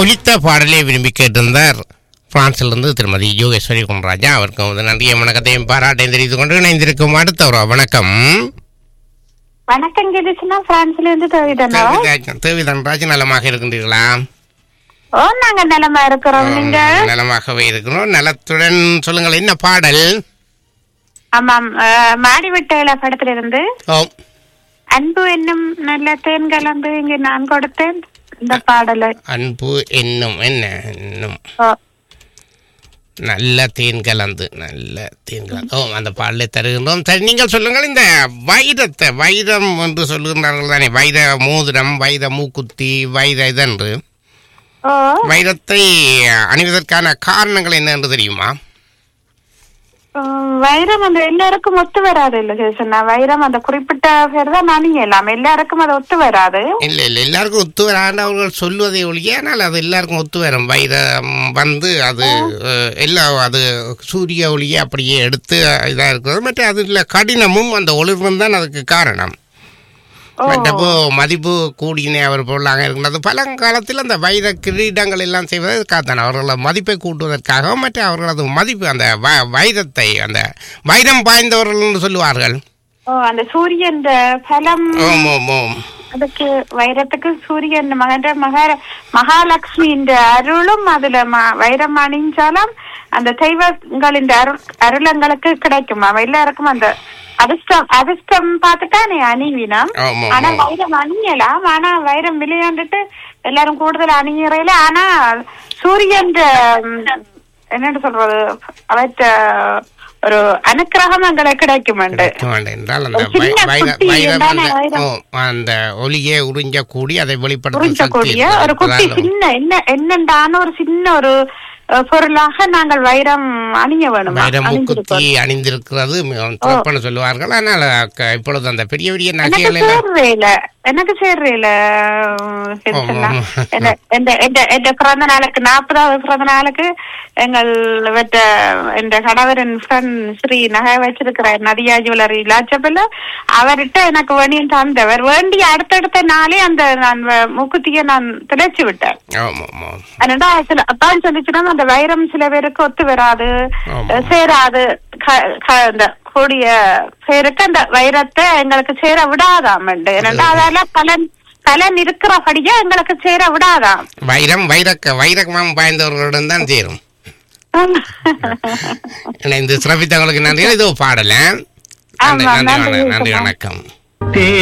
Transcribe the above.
ஒலித்த பாடலை விரும்பி கேட்டிருந்தார் பிரான்சிலிருந்து திருமதி யோகேஸ்வரி குன்ராஜா அவருக்கு வந்து நன்றிய வணக்கத்தையும் பாராட்டையும் தெரிவித்துக் கொண்டு இணைந்திருக்கும் அடுத்தவர் வணக்கம் வணக்கம் கிருஷ்ணா பிரான்ஸ்ல இருந்து தேவிதனாவா தேவிதா- தேவிதன் ராஜ் நலமாக இருக்கின்றீர்களா ஓ நாங்க நிலமா இருக்கிறோம் நீங்க நலமாகவே இருக்கிறோம் நலத்துடன் சொல்லுங்கள் என்ன பாடல் ஆமாம் அஹ், மாடி விட்டையில படத்துல இருந்து ஓ அன்பு என்னும் நல்ல தேன் கலந்து இங்க நான் கொடுத்தேன் இந்த பாடலை அன்பு என்னும் என்ன என்னும் ஓ, நல்ல தேன் கலந்து நல்ல தேன் கலந்து ஓ அந்த பாடலை தருகின்றோம் சரி நீங்கள் சொல்லுங்கள் இந்த வைரத்தை வைரம் என்று சொல்லுகிறார்கள் தானே வைர மோதிரம் வைர மூக்குத்தி வைர இதென்று ஓ வைரத்தை அணிவதற்கான காரணங்கள் என்ன என்று தெரியுமா உம், வைரம் அந்த எல்லாருக்கும் ஒத்து வராது இல்ல கிருஷ்ணா வைரம் அந்த குறிப்பிட்ட பேர் தான் அணியலாம் எல்லாருக்கும் அது ஒத்து வராது இல்லை இல்லை எல்லாருக்கும் ஒத்து வராது அவர்கள் சொல்லுவதை ஒழிய ஆனால் அது எல்லாருக்கும் ஒத்து வரும் வைரம் வந்து அது அஹ், எல்லா அது சூரிய ஒளியை அப்படியே எடுத்து இதாக இருக்கிறது மற்ற அதில் கடினமும் அந்த ஒளிர்வும் தான் அதுக்கு காரணம் ஓ மற்றப்போ மதிப்பு கூடினே அவர் பொருளாக இருக்கின்றது பழங்காலத்தில் அந்த வைர கிரீடங்கள் எல்லாம் செய்வதற்காகத்தான் அவர்கள மதிப்பை கூட்டுவதற்காக மற்ற அவர்களது மதிப்பு அந்த வ- வைரத்தை அந்த வைரம் பாய்ந்தவர்கள் என்று சொல்லுவார்கள் ஓ அந்த சூரியன் பலம் ஓம் ஓம் ஓம் அதுக்கு வைரத்துக்கு சூரியன் மகன்ற மகா மகாலட்சுமியின் அருளும் அதுல ம- வைரம் அணிஞ்சாலும் அந்த தெய்வங்களின் அருள் அருளங்களுக்கு கிடைக்கும் அவ எல்லாருக்கும் அந்த அதிர்ஷ்டம் அதிர்ஷ்டம் பார்த்துட்டா நீ அணிவினம் ஓம் ஓம் ஆனா ஓம் வைரம் அணியலாம் ஆனா வைரம் விளையாண்டுட்டு எல்லாரும் கூடுதல் அணியறையில ஆனா சூரியன் என்னன்னு சொல்றது அவற்ற ஒரு அனுக்கிரகம் எங்களுக்கு கிடைக்கும் கிடைக்க வேண்டும் என்றால் அந்த ஒரு சின்ன வை- வைர குட்டி வைரம் தானே அந்த வைரம். ஓ, அந்த ஒளியை உறிஞ்சக்கூடி அதை வெளிப்படுத்தும் சக்தி உறிஞ்சக்கூடிய ஒரு குட்டி இருக்கிறது. சின்ன என்ன என்னண்டான ஒரு சின்ன ஒரு அஹ், பொருளாக நாங்கள் வைரம் அணிய வேணும் வைரம் மூக்குத்தி அணிந்திருக்கிறது மிகவும் சிறப்பான சொல்லுவார்கள் ஆனால் க- இப்பொழுது அந்த பெரிய பெரிய எனக்கு நகைகள் எல்லாம் சேர்றையில எனக்கு சேர்றையில ஆமா. எந்த பிறந்த நாளுக்கு நாற்பதாவது பிறந்த நாளுக்கு எங்கள் வெட்ட எந்த கணவரின் ஃப்ரெண்ட் ஸ்ரீ நகை வச்சிருக்கிற நதியா ஜுவல்லரி லாச்சபில் அவர்கிட்ட எனக்கு வேணியும் தந்தவர் வேண்டி அடுத்தடுத்த நாளே அந்த நான் வ- மூக்குத்தியை நான் திளைச்சு விட்டேன் ஆமாம் ஆமாம் அதனால சில அப்பான்னு சொல்லிச்சுன்னா அந்த வைரம் சில பேருக்கு ஒத்து வராது ஆமா. அஹ் சேராது க- க- இந்த கூடிய பேருக்கு அந்த வைரத்தை எங்களுக்கு சேர விடாதாமண்டு ஏன்னா அதால பலன் பலன் இருக்கிறபடியா எங்களுக்கு சேர விடாதாம் வைரம் வைரக்க வைரக்கமாம் பாய்ந்தவர்களுடன் தான் சேரும் இணைந்து சிறப்பித்தவங்களுக்கு நன்றி இதோ பாடல நன்றி ஆமா, நன்றி நன்றி, வணக்கம். நன்றி வணக்கம். வணக்கம் தே